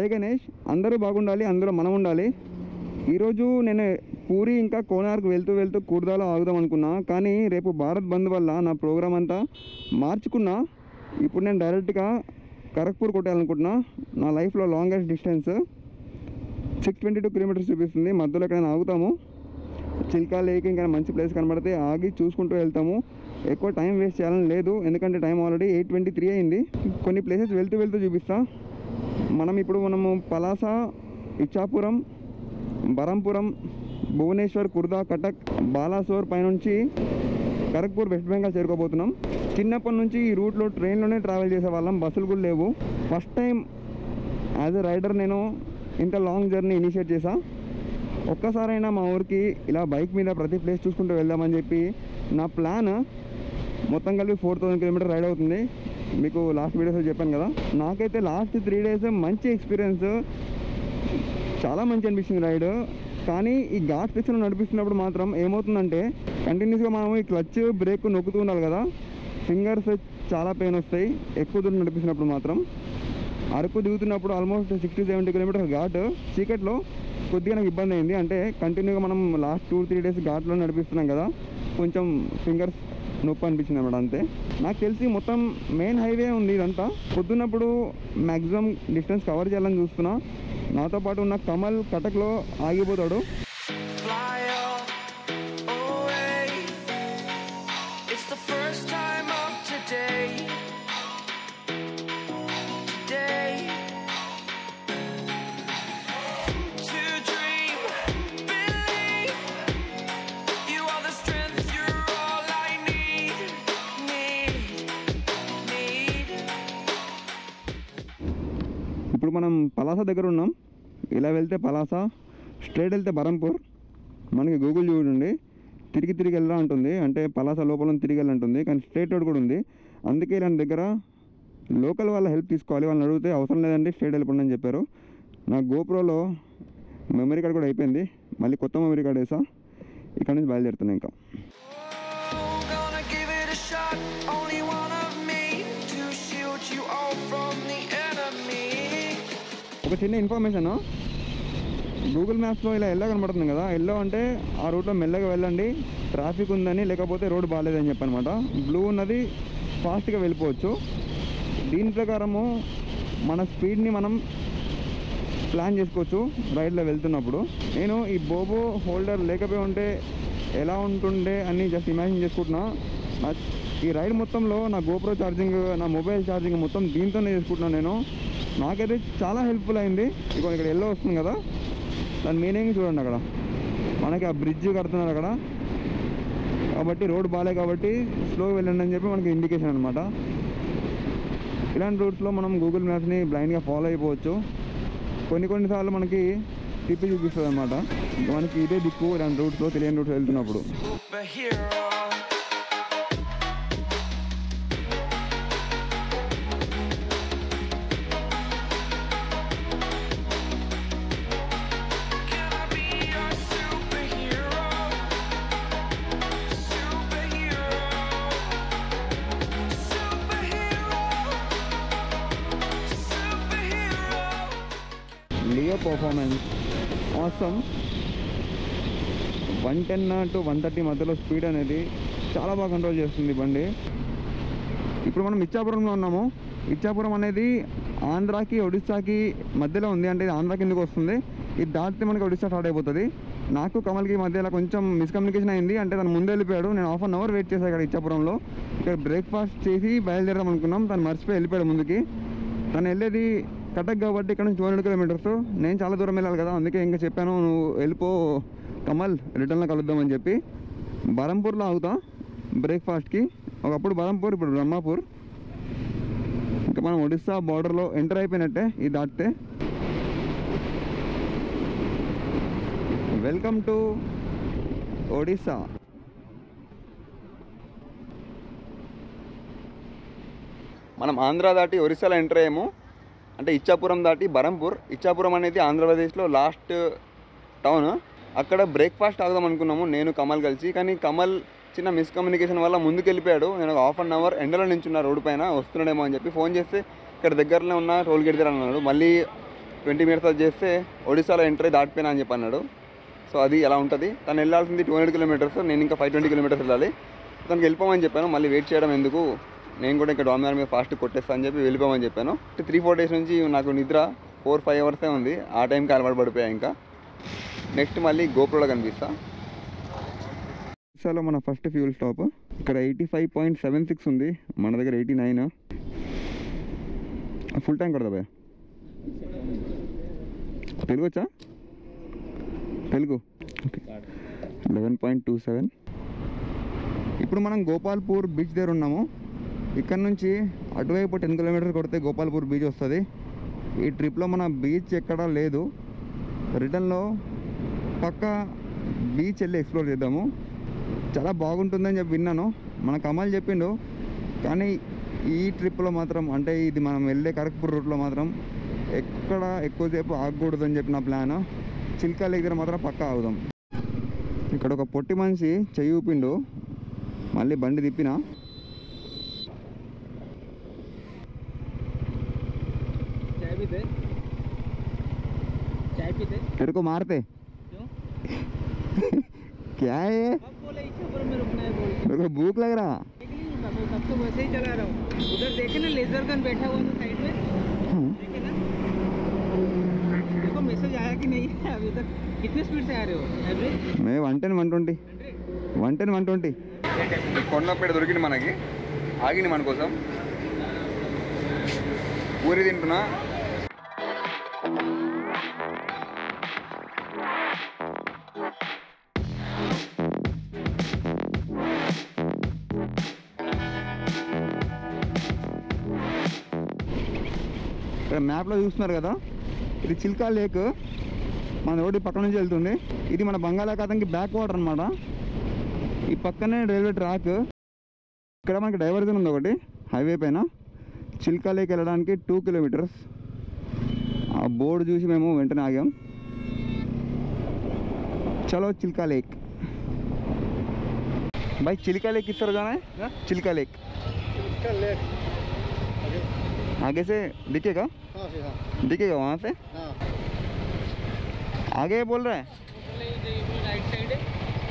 జై గణేష్ అందరూ బాగుండాలి అందులో మనం ఉండాలి ఈరోజు నేను పూరి ఇంకా కోనార్క్ వెళ్తూ వెళ్తూ కూర్దాలో ఆగుదాం అనుకున్నా కానీ రేపు భారత్ బంద్ వల్ల నా ప్రోగ్రామ్ అంతా మార్చుకున్నా ఇప్పుడు నేను డైరెక్ట్గా ఖరగ్పూర్ కొట్టాలనుకుంటున్నా నా లైఫ్లో longest distance six twenty two kilometres చూపిస్తుంది మధ్యలో ఎక్కడైనా ఆగుతాము చిల్కా లేక్ ఇంకా మంచి ప్లేస్ కనబడితే ఆగి చూసుకుంటూ వెళ్తాము ఎక్కువ టైం వేస్ట్ చేయాలని లేదు ఎందుకంటే time already eight twenty three అయింది కొన్ని ప్లేసెస్ వెళ్తూ వెళ్తూ చూపిస్తా మనం ఇప్పుడు మనము పలాస ఇచ్చాపురం బరంపురం భువనేశ్వర్ కుర్దా కటక్ బాలాసోర్ పైనుంచి ఖరగ్పూర్ వెస్ట్ బెంగాల్ చేరుకోబోతున్నాం చిన్నప్పటి నుంచి ఈ రూట్లో ట్రైన్లోనే ట్రావెల్ చేసే వాళ్ళం బస్సులు కూడా లేవు first time as a rider నేను ఇంత లాంగ్ జర్నీ ఇనిషియేట్ చేసా ఒక్కసారైనా మా ఊరికి ఇలా బైక్ మీద ప్రతి ప్లేస్ చూసుకుంటూ వెళ్దామని చెప్పి నా ప్లాన్ మొత్తం కలిపి ఫోర్ థౌసండ్ కిలోమీటర్ రైడ్ అవుతుంది మీకు లాస్ట్ వీడియోస్లో చెప్పాను కదా నాకైతే లాస్ట్ త్రీ డేస్ మంచి ఎక్స్పీరియన్స్ చాలా మంచి అనిపించింది రైడ్ కానీ ఈ ఘాట్ సెక్షన్ నడిపిస్తున్నప్పుడు మాత్రం ఏమవుతుందంటే కంటిన్యూస్గా మనం ఈ క్లచ్ బ్రేక్ నొక్కుతూ ఉండాలి కదా ఫింగర్స్ చాలా పెయిన్ వస్తాయి ఎక్కువ దూరం నడిపిస్తున్నప్పుడు మాత్రం అరకు దిగుతున్నప్పుడు almost sixty seventy kilometres ghat చీకట్లో కొద్దిగా నాకు ఇబ్బంది అయింది అంటే కంటిన్యూగా మనం లాస్ట్ టూ త్రీ డేస్ ఘాట్లో నడిపిస్తున్నాం కదా కొంచెం ఫింగర్స్ నొప్పి అనిపించింది అన్నమాట అంతే నాకు తెలిసి మొత్తం మెయిన్ హైవే ఉంది ఇదంతా పొద్దున్నప్పుడు మ్యాక్సిమం డిస్టెన్స్ కవర్ చేయాలని చూస్తున్నా నాతో పాటు ఉన్న Kamal కటక్లో ఆగిపోతాడు fly away. It's the first time of today. Today. To dream, believe. You are the strength, you're all I need. Need, need. ఇప్పుడు మనం పలాస దగ్గర ఉన్నాం ఇలా వెళ్తే పలాస స్ట్రైట్ వెళ్తే బరంపూర్ మనకి గూగుల్ చూడండి తిరిగి తిరిగి వెళ్ళా ఉంటుంది అంటే పలాస లోపల నుంచి తిరిగి వెళ్ళంటుంది కానీ స్ట్రైట్ రోడ్ కూడా ఉంది అందుకే ఇలాంటి దగ్గర లోకల్ వాళ్ళ హెల్ప్ తీసుకోవాలి వాళ్ళని అడిగితే అవసరం లేదండి స్ట్రైట్ వెళ్ళిపోండి అని చెప్పారు నా గోప్రోలో మెమరీ కార్డ్ కూడా అయిపోయింది మళ్ళీ కొత్త మెమరీ కార్డ్ వేసా ఇక్కడ నుంచి బయలుదేరుతున్నా ఇంకా Oh, gonna give it a shot. Only one of me to shield you all from the enemy. ఒక చిన్న ఇన్ఫర్మేషన్ గూగుల్ మ్యాప్స్లో ఇలా ఎల్లో కనబడుతుంది కదా ఎల్లో అంటే ఆ రూట్లో మెల్లగా వెళ్ళండి ట్రాఫిక్ ఉందని లేకపోతే రోడ్ బాగాలేదని చెప్పనమాట బ్లూ ఉన్నది ఫాస్ట్గా వెళ్ళిపోవచ్చు దీని ప్రకారము మన స్పీడ్ని మనం ప్లాన్ చేసుకోవచ్చు రైడ్లో వెళ్తున్నప్పుడు నేను ఈ బోబో హోల్డర్ లేకపోయి ఉంటే ఎలా ఉంటుండే అని జస్ట్ ఇమాజిన్ చేసుకుంటున్నా నా- ఈ రైడ్ మొత్తంలో నా గోప్రో ఛార్జింగ్ నా మొబైల్ ఛార్జింగ్ మొత్తం దీంతోనే చేసుకుంటున్నాను నేను నాకైతే చాలా హెల్ప్ఫుల్ అయింది ఇక ఇక్కడ ఎల్లో వస్తుంది కదా దాని మీనింగ్ చూడండి అక్కడ మనకి ఆ బ్రిడ్జ్ కడుతున్నారు అక్కడ కాబట్టి రోడ్ బాగాలే కాబట్టి స్లో వెళ్ళండి అని చెప్పి మనకి ఇండికేషన్ అనమాట ఇలాంటి రూట్స్లో మనం గూగుల్ మ్యాప్స్ని బ్లైండ్గా ఫాలో అయిపోవచ్చు కొన్ని కొన్నిసార్లు మనకి తిప్పి చూపిస్తుంది అనమాట మనకి ఇదే దిక్కు ఇలాంటి రూట్స్లో తెలియని రూట్స్ వెళ్తున్నప్పుడు Superhero. Can I be your superhero? Superhero. Superhero. Superhero. Leo performance awesome one ten to one thirty మధ్యలో స్పీడ్ అనేది చాలా బాగా కంట్రోల్ చేస్తుంది బండి ఇప్పుడు మనం ఇచ్చాపురంలో ఉన్నాము ఇచ్చాపురం అనేది ఆంధ్రాకి ఒడిస్సాకి మధ్యలో ఉంది అంటే ఇది ఆంధ్రా కిందకి వస్తుంది ఇది దాటితే మనకి ఒడిస్సా స్టార్ట్ అయిపోతుంది నాకు కమల్కి మధ్యలో కొంచెం మిస్కమ్యూనికేషన్ అయింది అంటే తను ముందు వెళ్ళిపోయాడు నేను హాఫ్ అన్ అవర్ వెయిట్ చేశాను ఇక్కడ ఇచ్చాపురంలో ఇక్కడ బ్రేక్ఫాస్ట్ చేసి బయలుదేరదాం అనుకున్నాం తను మర్చిపోయి వెళ్ళిపోయాడు ముందుకి తను వెళ్ళేది కటక్ కాబట్టి ఇక్కడ నుంచి టూ హండ్రెడ్ కిలోమీటర్స్ నేను చాలా దూరం వెళ్ళాలి కదా అందుకే ఇంకా చెప్పాను నువ్వు వెళ్ళిపో కమల్ రిటర్న్లో కలుద్దామని చెప్పి బరంపూర్లో ఆగుతా బ్రేక్ఫాస్ట్కి ఒకప్పుడు బరంపూర్ ఇప్పుడు బ్రహ్మాపూర్ ఇంకా మనం ఒడిస్సా బార్డర్లో ఎంటర్ అయిపోయినట్టే ఇది దాటితే వెల్కమ్ టు ఒడిస్సా మనం ఆంధ్ర దాటి ఒరిస్సాలో ఎంటర్ అయ్యాము అంటే ఇచ్చాపురం దాటి బరంపూర్ ఇచ్చాపురం అనేది ఆంధ్రప్రదేశ్లో లాస్ట్ టౌన్ అక్కడ బ్రేక్ఫాస్ట్ ఆగుదాం అనుకున్నాము నేను కమల్ కలిసి కానీ కమల్ చిన్న మిస్కమ్యూనికేషన్ వల్ల ముందుకు వెళ్ళిపోయాడు నేను ఒక హాఫ్ అన్ అవర్ ఎండలో నించున్నా రోడ్డు పైన వస్తున్నాడేమో అని చెప్పి ఫోన్ చేస్తే ఇక్కడ దగ్గరలో ఉన్న టోల్ గేట్ దగ్గర అన్నాడు మళ్ళీ ట్వంటీ మినిట్స్ అది చేస్తే ఒడిశాలో ఎంట్రీ దాటిపోయినా అని చెప్పి అన్నాడు సో అది ఎలా ఉంటుంది తను వెళ్ళాల్సింది టూ హండ్రెడ్ కిలోమీటర్స్ నేను ఇంకా ఫైవ్ ట్వంటీ కిలోమీటర్స్ వెళ్ళాలి తనకి వెళ్ళిపోమని చెప్పాను మళ్ళీ వెయిట్ చేయడం ఎందుకు నేను కూడా ఇంకా డామినార్ మీద ఫాస్ట్ కొట్టేస్తా అని చెప్పి వెళ్ళిపోమని చెప్పాను త్రీ ఫోర్ డేస్ నుంచి నాకు నిద్ర ఫోర్ ఫైవ్ అవర్సే ఉంది ఆ టైంకి అలవాటు పడిపోయా ఇంకా నెక్స్ట్ మళ్ళీ గోప్రోలో కనిపిస్తా ఒడిశాలో మన ఫస్ట్ ఫ్యూల్ స్టాప్ ఇక్కడ eighty five point seven six ఉంది మన దగ్గర ఎయిటీ నైన్ ఫుల్ ట్యాంక్ కొడదా భయ తెలుగు వచ్చా Telugu okay eleven point two seven ఇప్పుడు మనం గోపాల్పూర్ బీచ్ దగ్గర ఉన్నాము ఇక్కడ నుంచి అటువైపు టెన్ కిలోమీటర్స్ కొడితే గోపాల్పూర్ బీచ్ వస్తుంది ఈ ట్రిప్లో మన బీచ్ ఎక్కడా లేదు రిటర్న్లో పక్క బీచ్ వెళ్ళి ఎక్స్ప్లోర్ చేద్దాము చాలా బాగుంటుందని చెప్పి విన్నాను మన కమల్ చెప్పిండు కానీ ఈ ట్రిప్లో మాత్రం అంటే ఇది మనం వెళ్ళే కరక్పూర్ రూట్లో మాత్రం ఎక్కడ ఎక్కువసేపు ఆగకూడదని చెప్పి నా ప్లాన్ చిల్కా లేక్ దగ్గర మాత్రం పక్కా ఆగుదాం ఇక్కడ ఒక పొట్టి మనిషి చెయ్యి ఊపిండు మళ్ళీ బండి తిప్పిన चाय भी दे चाय भी दे तेरे को मारते क्यों क्या है ये? अब बोले इच्छा पर में रुकना है बोल के मेरे को भूख लग रहा निकली हूँ मैं तब तो वैसे ही चला रहा हूँ उधर देखे ना लेजर गन बैठा हुआ था साइड में हम्म, देखे ना देखो मैसेज आया कि नहीं है अभी तक कितने स्पीड से आ रहे हो एवरेज मैं one ten one twenty hundred one ten one twenty Kondapeta దొరికింది మనకి ఆగింది మన కోసం పూరి తింటున్నా ఇక్కడ మ్యాప్లో చూస్తున్నారు కదా ఇది చిల్కా లేక్ మన రోడ్డు పక్క నుంచి వెళ్తుంది ఇది మన బంగాళాఖాతంకి బ్యాక్ వాటర్ అనమాట ఈ పక్కనే రైల్వే ట్రాక్ ఇక్కడ మనకి డైవర్జన్ ఉంది ఒకటి హైవే పైన చిల్కా లేక్ వెళ్ళడానికి టూ కిలోమీటర్స్ ఆ బోర్డు చూసి మేము వెంటనే ఆగాం చలో చిల్కా లేక్ भाई चिल्का लेक किस तरह जाना है चिल्का लेक चल ले आगे से दिखेगा हाँ फिर हाँ दिखेगा वहाँ से हाँ आगे बोल रहा है राइट साइड है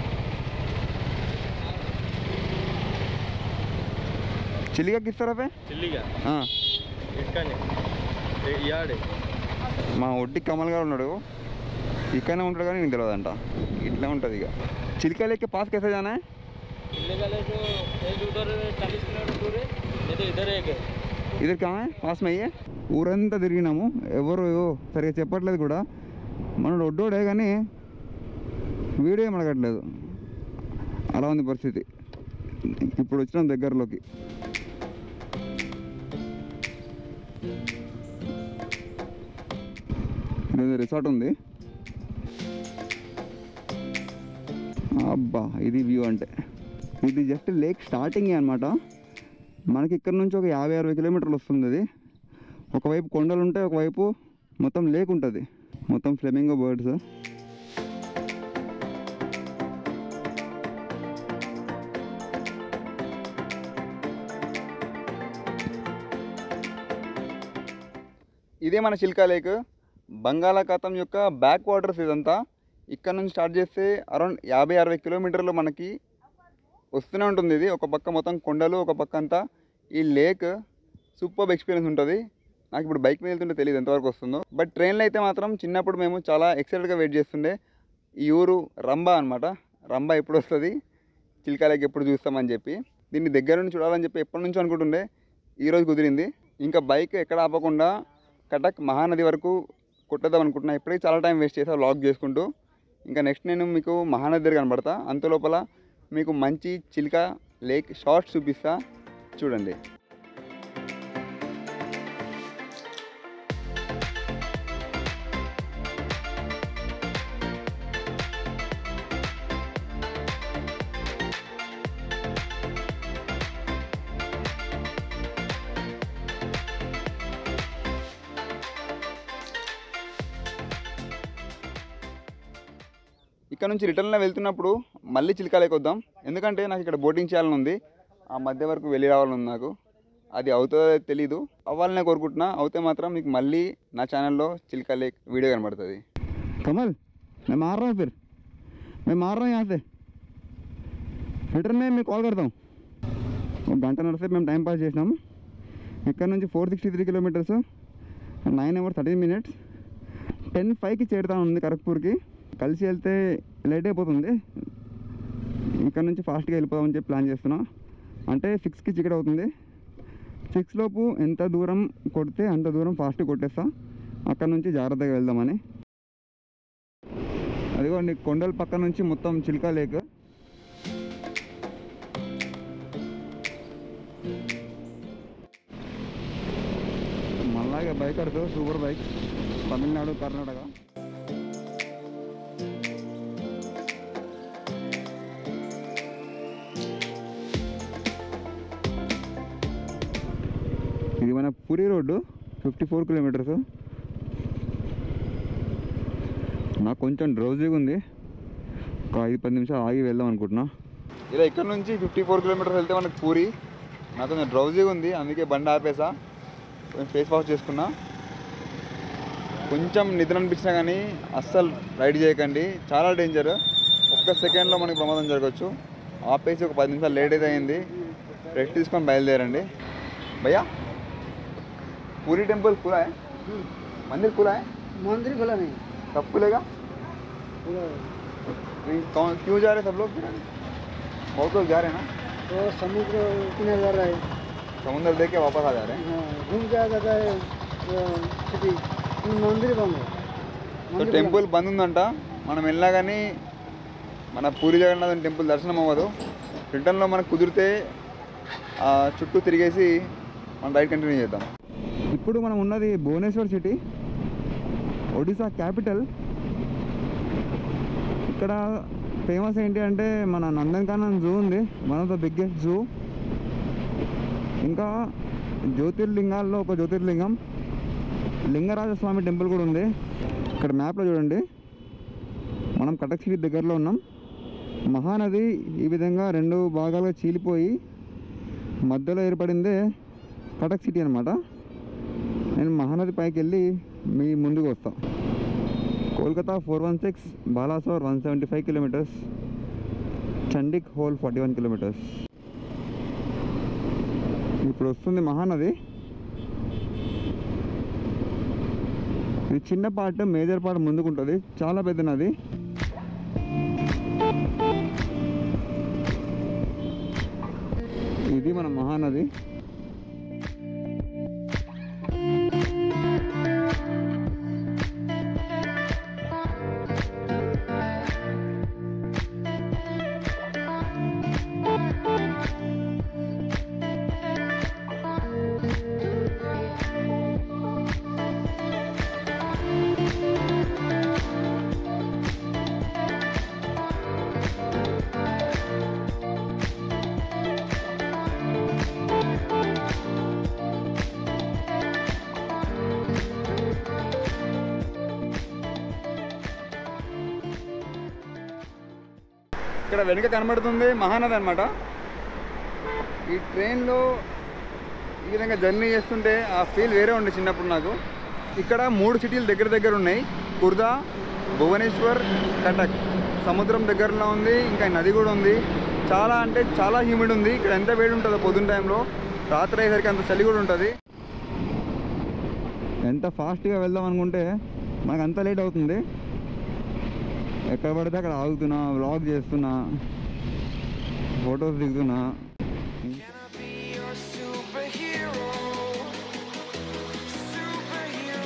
चिल्का किस तरफ है చిల్లిగా हाँ ఇక్కడనే యాడే మా ఒడ్డి కమల్ గారు ఉన్నాడు ఇక్కడనే ఉంటాడు కానీ నీకు తెలియదంట ఇట్లా ఉంటుంది ఇక చిల్కా లేక్ పాస్ कैसे जाना है चिल्लेगा तो एक उधर चालीस किलोमीटर दूर है नहीं तो इधर एक है ఇద్దరు కామే పాస్ అయ్యే ఊరంతా తిరిగినాము ఎవరు సరిగా చెప్పట్లేదు కూడా మనోడు ఒడ్డోడే కానీ వీడియో ఏం అడగట్లేదు అలా ఉంది పరిస్థితి ఇప్పుడు వచ్చినాం దగ్గరలోకి ఇది రిసార్ట్ ఉంది అబ్బా ఇది వ్యూ అంటే ఇది జస్ట్ లేక్ స్టార్టింగ్ అనమాట మనకి ఇక్కడ నుంచి ఒక యాభై అరవై కిలోమీటర్లు వస్తుంది అది ఒకవైపు కొండలు ఉంటాయి ఒకవైపు మొత్తం లేక్ ఉంటుంది మొత్తం ఫ్లెమింగో బర్డ్స్ ఇదే మన చిల్కా లేక్ బంగాళాఖాతం యొక్క బ్యాక్ వాటర్స్ ఇదంతా ఇక్కడ నుంచి స్టార్ట్ చేస్తే అరౌండ్ యాభై అరవై కిలోమీటర్లు మనకి వస్తూనే ఉంటుంది ఇది ఒక పక్క మొత్తం కొండలు ఒక పక్క అంతా ఈ లేక్ సూపర్ ఎక్స్పీరియన్స్ ఉంటుంది నాకు ఇప్పుడు బైక్ మీద వెళ్తుంటే తెలియదు ఎంతవరకు వస్తుందో బట్ ట్రైన్లో అయితే మాత్రం చిన్నప్పుడు మేము చాలా ఎక్సైటెడ్గా వెయిట్ చేస్తుండే ఈ ఊరు రంబా అనమాట రంబా ఎప్పుడు వస్తుంది చిల్కా లేక్ ఎప్పుడు చూస్తామని చెప్పి దీన్ని దగ్గర నుండి చూడాలని చెప్పి ఎప్పటి నుంచో అనుకుంటుండే ఈరోజు కుదిరింది ఇంకా బైక్ ఎక్కడ ఆపకుండా కటక్ మహానది వరకు కొట్టేద్దాం అనుకుంటున్నా ఇప్పటికీ చాలా టైం వేస్ట్ చేసా లాక్ చేసుకుంటూ ఇంకా నెక్స్ట్ నేను మీకు మహానది దగ్గర కనబడతా అంత లోపల మీకు మంచి చిల్కా లేక్ షార్ట్స్ చూపిస్తా చూడండి ఇక్కడ నుంచి రిటర్న్లో వెళ్తున్నప్పుడు మళ్ళీ చిల్కాలేకి వద్దాం ఎందుకంటే నాకు ఇక్కడ బోటింగ్ చేయాలని ఉంది ఆ మధ్య వరకు వెళ్ళి రావాలని ఉంది నాకు అది అవుతుందో తెలీదు అవ్వాలనే కోరుకుంటున్నా అవుతే మాత్రం మీకు మళ్ళీ నా ఛానల్లో చిల్కా లేక్ వీడియో కనబడుతుంది కమల్ मैं मार रहा हूँ फिर मैं मार रहा हूँ यहाँ से రిటర్న్ మేము మీకు కాల్ కడతాం ఒక గంట నడిసేపు మేము టైం పాస్ చేసినాం ఇక్కడ నుంచి four sixty three kilometres nine hours thirteen minutes ten ఫైవ్కి చేరుతా ఉంది కరక్పూర్కి కలిసి వెళ్తే లేట్ అయిపోతుంది ఇక్కడ నుంచి ఫాస్ట్గా వెళ్ళిపోదామని చెప్పి ప్లాన్ చేస్తున్నా అంటే సిక్స్కి చికెట్ అవుతుంది సిక్స్ లోపు ఎంత దూరం కొడితే అంత దూరం ఫాస్ట్గా కొట్టేస్తా అక్కడ నుంచి జాగ్రత్తగా వెళ్దామని అదిగోండి కొండల పక్క నుంచి మొత్తం చిల్కా లేక్ మళ్ళాగే bikers super bike Tamil Nadu Karnataka ఇది మన Puri road fifty four kilometres నాకు కొంచెం డ్రౌజీగా ఉంది ఒక ఐదు పది నిమిషాలు ఆగి వెళ్దాం అనుకుంటున్నా ఇలా ఇక్కడ నుంచి ఫిఫ్టీ ఫోర్ కిలోమీటర్స్ వెళ్తే మనకు పూరి నాకు కొంచెం డ్రౌజీగా ఉంది అందుకే బండి ఆపేసా కొంచెం ఫేస్ వాష్ చేసుకున్నా కొంచెం నిద్ర అనిపించినా కానీ అస్సలు రైడ్ చేయకండి చాలా డేంజర్ ఒక్క సెకండ్లో మనకి ప్రమాదం జరగవచ్చు ఆపేసి ఒక పది నిమిషాలు లేట్ అయితే అయింది రెస్ట్ తీసుకొని బయలుదేరండి భయ్యా पूरी टेम्पल खुला है मंदिर खुला है मंदिर खुला नहीं कब खुलेगा पूरा नहीं, कौन क्यों जा रहे सब लोग फिर बहुत लोग जा रहे हैं ना तो समुद्र किनारे जा रहा है समुद्र देख के वापस आ जा रहे हैं हाँ, घूम के आ जाता है सिटी मंदिर बंद है సో టెంపుల్ బంద్ ఉందంట మనం వెళ్ళినా కానీ మన పూరి జగన్నాథం టెంపుల్ దర్శనం అవ్వదు రిటర్న్లో మనకు కుదిరితే ఆ చుట్టూ తిరిగేసి మనం రైడ్ కంటిన్యూ చేద్దాం ఇప్పుడు మనం ఉన్నది భువనేశ్వర్ సిటీ ఒడిశా క్యాపిటల్ ఇక్కడ ఫేమస్ ఏంటి అంటే మన నందనకానన్ జూ ఉంది one of the biggest zoo ఇంకా జ్యోతిర్లింగాల్లో ఒక జ్యోతిర్లింగం లింగరాజ స్వామి టెంపుల్ కూడా ఉంది ఇక్కడ మ్యాప్లో చూడండి మనం కటక్ సిటీ దగ్గరలో ఉన్నాం మహానది ఈ విధంగా రెండు భాగాలుగా చీలిపోయి మధ్యలో ఏర్పడిందే కటక్ సిటీ అనమాట నేను మహానది పైకి వెళ్ళి మీ ముందుకు వస్తా Kolkata four one six Balasore one seventy five kilometres Chandikhol forty one kilometres ఇప్పుడు వస్తుంది మహానది ఇది చిన్న పార్ట్ మేజర్ పార్ట్ ముందుకు ఉంటుంది చాలా పెద్ద నది ఇది మన మహానది ఇక్కడ వెనుక కనబడుతుంది మహానది అనమాట ఈ ట్రైన్లో ఈ విధంగా జర్నీ చేస్తుంటే ఆ ఫీల్ వేరే ఉండే చిన్నప్పుడు నాకు ఇక్కడ మూడు సిటీలు దగ్గర దగ్గర ఉన్నాయి కుర్దా భువనేశ్వర్ కటక్ సముద్రం దగ్గరలో ఉంది ఇంకా నది కూడా ఉంది చాలా అంటే చాలా హ్యూమిడ్ ఉంది ఇక్కడ ఎంత వేడి ఉంటుందో పొద్దున్న టైంలో రాత్రి అయ్యేసరికి అంత చలి కూడా ఉంటుంది ఎంత ఫాస్ట్గా వెళ్దాం అనుకుంటే మనకు అంత లేట్ అవుతుంది ఎక్కడ పడితే అక్కడ ఆగుతున్నా వ్లాగ్ చేస్తున్నా ఫొటోస్ దిగుతున్నా Can I be your superhero? Superhero.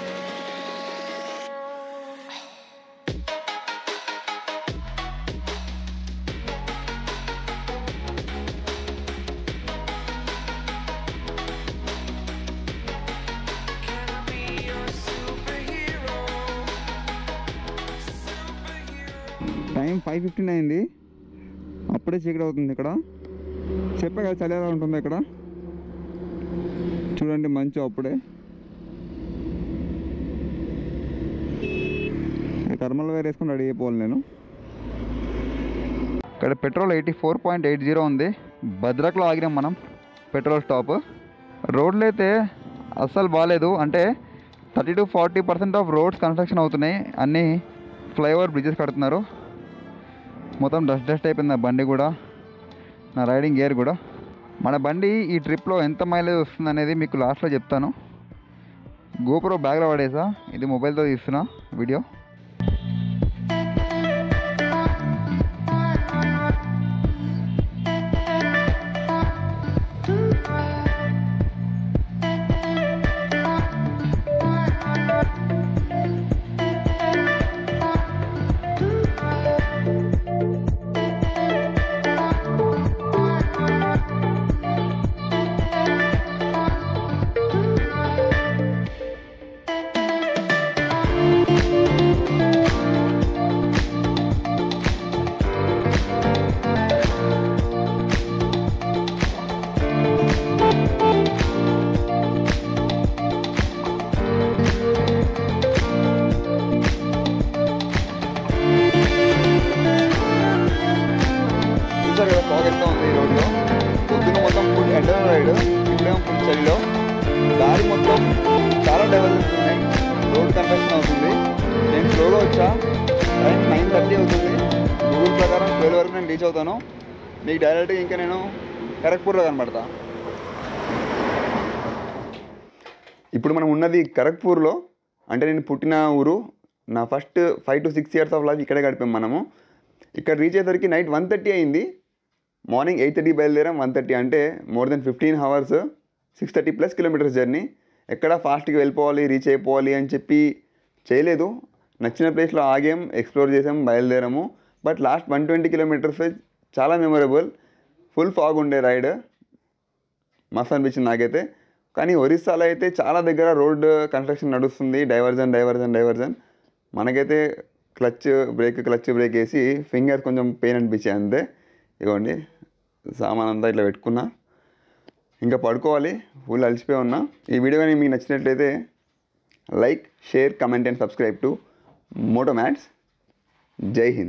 Can I be your superhero? Superhero. Time five fifteen అయింది అప్పుడే చీకటి అవుతుంది ఇక్కడ చెప్పా కదా చలి ఎలా ఉంటుంది ఇక్కడ చూడండి మంచు అప్పుడే కర్మల వేర్ వేసుకొని రెడీ అయిపోవాలి నేను ఇక్కడ petrol eighty four point eight zero ఉంది భద్రక్లో ఆగినాం మనం పెట్రోల్ స్టాప్ రోడ్లు అయితే అస్సలు బాగాలేదు అంటే thirty to forty percent of roads construction అవుతున్నాయి అన్నీ ఫ్లైఓవర్ బ్రిడ్జెస్ కడుతున్నారు మొత్తం డస్ట్ డస్ట్ అయిపోయింది నా బండి కూడా నా రైడింగ్ గేర్ కూడా మన బండి ఈ ట్రిప్లో ఎంత మైలేజ్ వస్తుంది అనేది మీకు లాస్ట్లో చెప్తాను గోప్రో బ్యాగ్లో పడేసా ఇది మొబైల్తో తీస్తున్నా వీడియో చూసారు కదా ఫాగ్ ఎంత ఉంది ఈ రోడ్లో పొద్దున మొత్తం ఫుల్ ఎండ రైడ్ ఇప్పుడేమో ఫుల్ చలిలో దారి మొత్తం చాలా డెవలప్స్ ఉన్నాయి రోడ్ కన్స్ట్రక్షన్ అవుతుంది నేను స్లోలో వచ్చా టైం నైన్ థర్టీ అవుతుంది గూగుల్ ప్రకారం ట్వెల్వ్ వరకు నేను రీచ్ అవుతాను మీకు డైరెక్ట్గా ఇంకా నేను ఖరగ్పూర్లో కనబడతా ఇప్పుడు మనం ఉన్నది ఖరగ్పూర్లో అంటే నేను పుట్టిన ఊరు నా first five to six years of life ఇక్కడే గడిపాం మనము ఇక్కడ రీచ్ అయ్యేసరికి నైట్ వన్ థర్టీ అయింది మార్నింగ్ ఎయిట్ థర్టీ బయలుదేరాం వన్ థర్టీ అంటే more then fifteen hours six thirty plus kilometres journey ఎక్కడ ఫాస్ట్గా వెళ్ళిపోవాలి రీచ్ అయిపోవాలి అని చెప్పి చేయలేదు నచ్చిన ప్లేస్లో ఆగాం ఎక్స్ప్లోర్ చేసాం బయలుదేరాము but last one twenty kilometres చాలా మెమొరబుల్ ఫుల్ ఫాగ్ ఉండే రైడ్ మస్తు అనిపించింది నాకైతే కానీ ఒరిస్సాలో అయితే చాలా దగ్గర రోడ్ కన్స్ట్రక్షన్ నడుస్తుంది డైవర్జన్ డైవర్జన్ డైవర్జన్ మనకైతే క్లచ్ బ్రేక్ క్లచ్ బ్రేక్ వేసి ఫింగర్ కొంచెం పెయిన్ అనిపించాయి అంతే ఇగోండి సామాన్ అంతా ఇట్లా పెట్టుకున్నా ఇంకా పడుకోవాలి ఫుల్ అలసిపోయి ఉన్నా ఈ వీడియో కానీ మీకు నచ్చినట్లయితే like share comment and subscribe to moto mates जय हिंद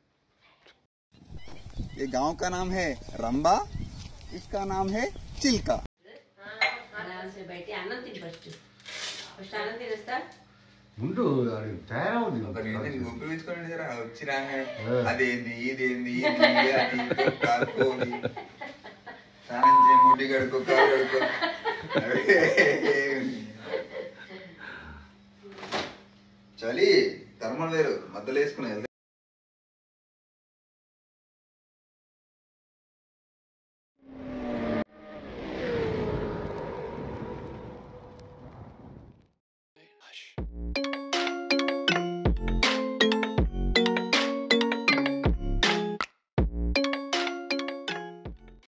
ये गांव का नाम है रंबा इसका नाम है चिल्का ఆరామ్సే బయట అన్నం తిని ఫస్ట్ ఫస్ట్ అన్నం తినేస్తా ముందు అది తయారవుతుంది అదేంది ఇదేంది ఇది అది కాలుకోని స్నానం చేయి ముడ్డి కడుకో కాలు కడుకో చలి థర్మల్ వేరు మధ్యలో వేసుకునేది